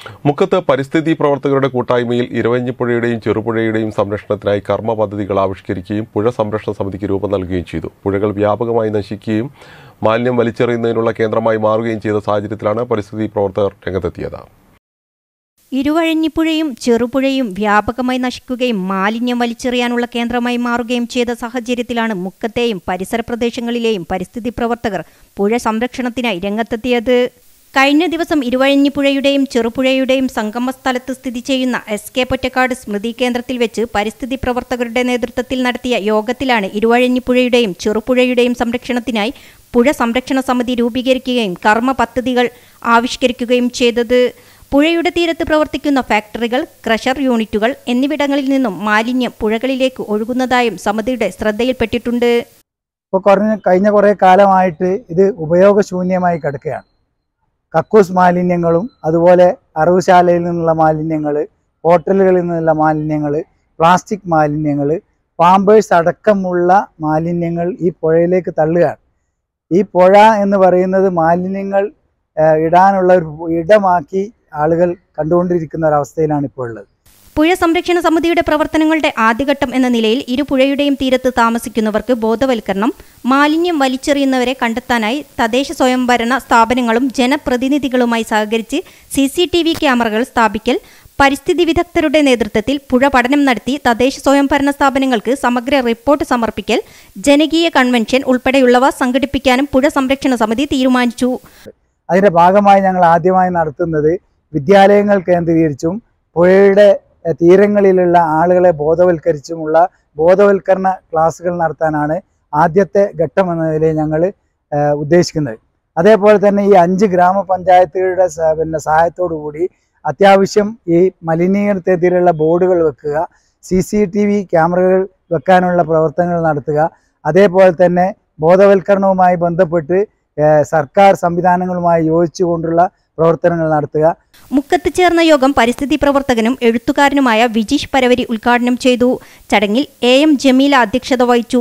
മുക്കത്ത് പരിസ്ഥിതി പ്രവർത്തകരുടെ കൂട്ടായ്മയിൽ ഇരവഞ്ഞിപ്പുഴയുടെയും ചെറുപുഴയുടെയും സംരക്ഷണത്തിനായി കർമ്മ പദ്ധതികൾ ആവിഷ്കരിക്കുകയും പുഴ സംരക്ഷണ സമിതിക്ക് രൂപം നൽകുകയും ചെയ്തു പുഴകൾ വ്യാപകമായി നശിക്കുകയും മാലിന്യം വലിച്ചെറിയുന്നതിനുള്ള കേന്ദ്രമായി മാറുകയും ചെയ്ത സാഹചര്യത്തിലാണ് പരിസ്ഥിതി പ്രവർത്തകർ രംഗത്തെത്തിയത് ഇരുവഴഞ്ഞിപ്പുഴയും ചെറുപുഴയും വ്യാപകമായി നശിക്കുകയും മാലിന്യം വലിച്ചെറിയാനുള്ള കേന്ദ്രമായി മാറുകയും ചെയ്ത സാഹചര്യത്തിലാണ് മുക്കത്തെയും പരിസര പ്രദേശങ്ങളിലെയും പരിസ്ഥിതി പ്രവർത്തകർ പുഴ സംരക്ഷണത്തിനായി രംഗത്തെത്തിയത് കഴിഞ്ഞ ദിവസം ഇരുവഴഞ്ഞിപ്പുഴയുടെയും ചെറുപുഴയുടെയും സംഗമ സ്ഥലത്ത് സ്ഥിതി ചെയ്യുന്ന എസ് കെ പൊറ്റക്കാട് സ്മൃതി കേന്ദ്രത്തിൽ വെച്ച് പരിസ്ഥിതി പ്രവർത്തകരുടെ നേതൃത്വത്തിൽ നടത്തിയ യോഗത്തിലാണ് ഇരുവഴഞ്ഞിപ്പുഴയുടെയും ചെറുപുഴയുടെയും സംരക്ഷണത്തിനായി പുഴ സംരക്ഷണ സമിതി രൂപീകരിക്കുകയും കർമ്മ പദ്ധതികൾ ആവിഷ്കരിക്കുകയും ചെയ്തത് പുഴയുടെ തീരത്ത് പ്രവർത്തിക്കുന്ന ഫാക്ടറികൾ ക്രഷർ യൂണിറ്റുകൾ എന്നിവിടങ്ങളിൽ നിന്നും മാലിന്യം പുഴകളിലേക്ക് ഒഴുകുന്നതായും സമിതിയുടെ ശ്രദ്ധയിൽപ്പെട്ടിട്ടുണ്ട് ഇപ്പോൾ കുറഞ്ഞ കഴിഞ്ഞ കുറേ കാലമായിട്ട് ഇത് ഉപയോഗശൂന്യമായി കിടക്കുകയാണ് കക്കൂസ് മാലിന്യങ്ങളും അതുപോലെ അറവുശാലയിൽ നിന്നുള്ള മാലിന്യങ്ങൾ ഹോട്ടലുകളിൽ നിന്നുള്ള മാലിന്യങ്ങൾ പ്ലാസ്റ്റിക് മാലിന്യങ്ങൾ പാമ്പേഴ്സ് അടക്കമുള്ള മാലിന്യങ്ങൾ ഈ പുഴയിലേക്ക് തള്ളുകയാണ് ഈ പുഴ എന്ന് പറയുന്നത് മാലിന്യങ്ങൾ ഏഹ്, ഇടാനുള്ള ഒരു ഇടമാക്കി ആളുകൾ കണ്ടുകൊണ്ടിരിക്കുന്ന ഒരവസ്ഥയിലാണ് ഇപ്പോൾ ഉള്ളത് പുഴ സംരക്ഷണ സമിതിയുടെ പ്രവർത്തനങ്ങളുടെ ആദ്യഘട്ടം എന്ന നിലയിൽ ഇരു പുഴയുടെയും തീരത്ത് താമസിക്കുന്നവർക്ക് ബോധവൽക്കരണം മാലിന്യം വലിച്ചെറിയുന്നവരെ കണ്ടെത്താനായി തദ്ദേശ സ്വയംഭരണ സ്ഥാപനങ്ങളും ജനപ്രതിനിധികളുമായി സഹകരിച്ച് സി സി ടി വി ക്യാമറകൾ സ്ഥാപിക്കൽ പരിസ്ഥിതി വിദഗ്ധരുടെ നേതൃത്വത്തിൽ പുഴ പഠനം നടത്തി തദ്ദേശ സ്വയംഭരണ സ്ഥാപനങ്ങൾക്ക് സമഗ്ര റിപ്പോർട്ട് സമർപ്പിക്കൽ ജനകീയ കൺവെൻഷൻ ഉൾപ്പെടെയുള്ളവ സംഘടിപ്പിക്കാനും പുഴ സംരക്ഷണ സമിതി തീരുമാനിച്ചു അതിൻ്റെ ഭാഗമായി ഞങ്ങൾ ആദ്യമായി നടത്തുന്നത് വിദ്യാലയങ്ങൾ കേന്ദ്രീകരിച്ചും പുഴയുടെ എഹ്, തീരങ്ങളിലുള്ള ആളുകളെ ബോധവൽക്കരിച്ചുമുള്ള ബോധവൽക്കരണ ക്ലാസ്സുകൾ നടത്താനാണ് ആദ്യത്തെ ഘട്ടം എന്ന നിലയിൽ ഞങ്ങൾ ഏഹ്, ഉദ്ദേശിക്കുന്നത് അതേപോലെ തന്നെ ഈ അഞ്ച് ഗ്രാമപഞ്ചായത്തുകളുടെ സ- പിന്നെ സഹായത്തോടു കൂടി അത്യാവശ്യം ഈ മലിനീകരണത്തിനെതിരെയുള്ള ബോർഡുകൾ വെക്കുക സി സി ടി വി ക്യാമറകൾ വെക്കാനുള്ള പ്രവർത്തനങ്ങൾ നടത്തുക അതേപോലെ തന്നെ ബോധവൽക്കരണവുമായി ബന്ധപ്പെട്ട് ഏഹ്, സർക്കാർ സംവിധാനങ്ങളുമായി യോജിച്ചുകൊണ്ടുള്ള പ്രവർത്തനങ്ങൾ നടത്തുക മുക്കത്ത് ചേർന്ന യോഗം പരിസ്ഥിതി പ്രവർത്തകനും എഴുത്തുകാരനുമായ വിജീഷ് പരവരി ഉദ്ഘാടനം ചെയ്തു ചടങ്ങിൽ എ എം ജമീല അധ്യക്ഷത വഹിച്ചു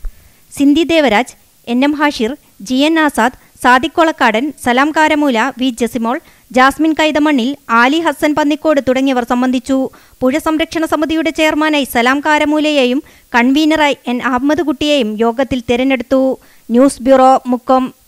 Sindhi Devaraj N M Hashir G N Azad Sadiq Kolakkadan Salam Karamoola V Jasimol Jasmine Kaithamannil Ali Hassan Pannikkode തുടങ്ങിയവർ സംബന്ധിച്ചു പുഴ സംരക്ഷണ സമിതിയുടെ ചെയർമാനായി സലാം കാരമൂലയെയും കൺവീനറായി എൻ അഹമ്മദ് കുട്ടിയെയും യോഗത്തിൽ തിരഞ്ഞെടുത്തു ന്യൂസ് ബ്യൂറോ മുക്കം